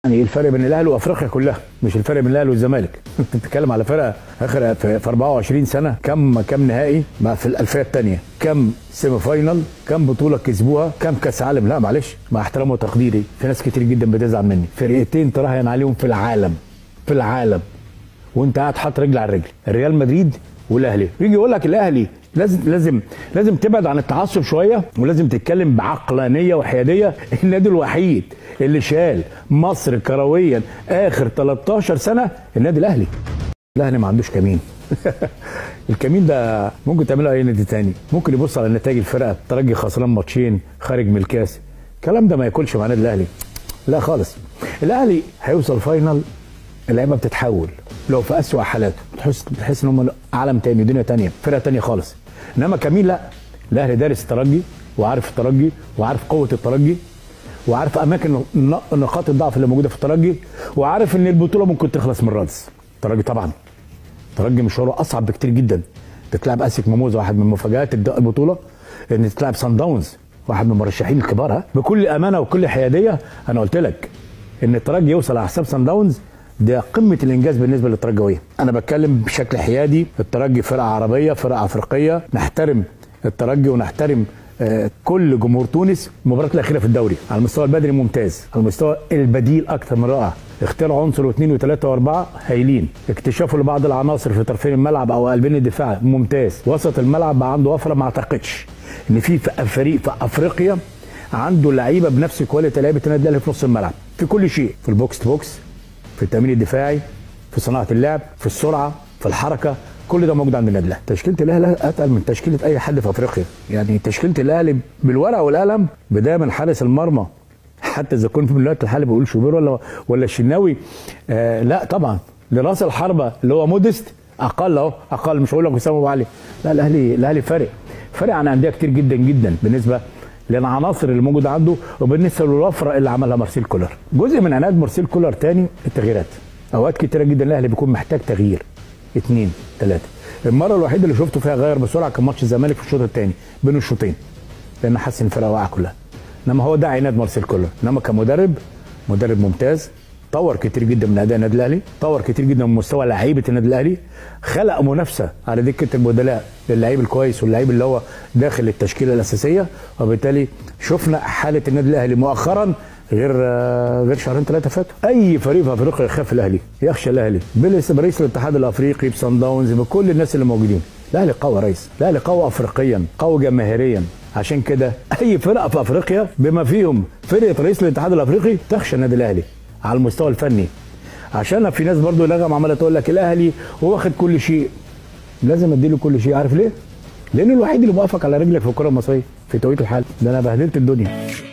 يعني الفرق بين الاهلي وافريقيا كلها مش الفرق بين الاهلي والزمالك انت بتتكلم على فرقه اخر في في 24 سنه كم كم نهائي مع في الالفيه الثانيه كم سيمي فاينل كم بطوله كسبوها كم كاس عالم لا معلش مع احترامي وتقديري في ناس كتير جدا بتزعل مني فرقتين تراهن عليهم في العالم في العالم وانت قاعد حاطط رجل على رجل ريال مدريد والاهلي يجي يقول لك الاهلي لازم لازم لازم تبعد عن التعصب شويه ولازم تتكلم بعقلانيه وحياديه النادي الوحيد اللي شال مصر كرويا اخر 13 سنه النادي الاهلي الاهلي ما عندوش كمين الكمين ده ممكن تعمله اي نادي تاني ممكن يبص على نتائج الفرقه الترجي خسران ماتشين خارج من الكاس الكلام ده ما ياكلش مع النادي الاهلي لا خالص الاهلي هيوصل فاينل اللعيبه بتتحول لو في اسوء حالاته بتحس بتحس ان هم عالم تاني ودنيا تانيه فرقه تانيه خالص انما كمين لا الاهلي دارس الترجي وعارف الترجي وعارف قوه الترجي وعارف اماكن نقاط الضعف اللي موجوده في الترجي وعارف ان البطوله ممكن تخلص من رادس الترجي طبعا الترجي مشواره اصعب بكتير جدا تتلعب اسك ماموز واحد من مفاجات البطوله ان تتلعب سان داونز واحد من المرشحين الكبار ها بكل امانه وكل حياديه انا قلت لك ان الترجي يوصل على حساب سان داونز ده قمه الانجاز بالنسبه للترجويه انا بتكلم بشكل حيادي الترجي فرقه عربيه فرقه افريقيه نحترم الترجي ونحترم آه كل جمهور تونس المباراه الاخيره في الدوري على المستوى البدني ممتاز على المستوى البديل اكثر من رائع اختيار عنصر واثنين وثلاثه واربعه هايلين اكتشافه لبعض العناصر في طرفين الملعب او قلبين الدفاع ممتاز وسط الملعب بقى عنده وفره ما اعتقدش ان في فريق في افريقيا عنده لعيبه بنفس كواليتي لعيبه النادي الاهلي في نص الملعب في كل شيء في البوكس تو بوكس في التامين الدفاعي في صناعه اللعب في السرعه في الحركه كل ده موجود عند النادي الاهلي تشكيله الاهلي اتقل من تشكيله اي حد في افريقيا يعني تشكيله الاهلي بالورقه والقلم بدايه من حارس المرمى حتى اذا كنت في الوقت الحالي بقول شوبير ولا ولا الشناوي آه لا طبعا لراس الحربه اللي هو مودست اقل اهو اقل مش هقول لك وسام ابو علي لا الاهلي الاهلي فارق فارق عن انديه كتير جدا جدا بالنسبه للعناصر اللي موجوده عنده وبالنسبه للوفره اللي عملها مارسيل كولر جزء من عناد مارسيل كولر تاني التغييرات اوقات كتيره جدا الاهلي بيكون محتاج تغيير اثنين ثلاثه المره الوحيده اللي شفته فيها غير بسرعه كان ماتش الزمالك في الشوط الثاني بين الشوطين لان حس ان الفرقه واقعه كلها انما هو ده عناد مارسيل كولر انما كمدرب مدرب ممتاز طور كتير جدا من اداء النادي الاهلي طور كتير جدا من مستوى لعيبه النادي الاهلي خلق منافسه على دكه البدلاء للعيب الكويس واللعيب اللي هو داخل التشكيله الاساسيه وبالتالي شفنا حاله النادي الاهلي مؤخرا غير غير شهرين ثلاثه فاتوا اي فريق في افريقيا يخاف الاهلي يخشى الاهلي برئيس الاتحاد الافريقي بصن داونز بكل الناس اللي موجودين الاهلي قوي يا ريس الاهلي قوي افريقيا قوي جماهيريا عشان كده اي فرقه في افريقيا بما فيهم فرقه رئيس الاتحاد الافريقي تخشى النادي الاهلي على المستوى الفني عشان في ناس برضو لغم عماله تقول لك الاهلي هو واخد كل شيء لازم اديله كل شيء عارف ليه؟ لانه الوحيد اللي موافق على رجلك في الكره المصريه في توقيت الحال ده انا بهدلت الدنيا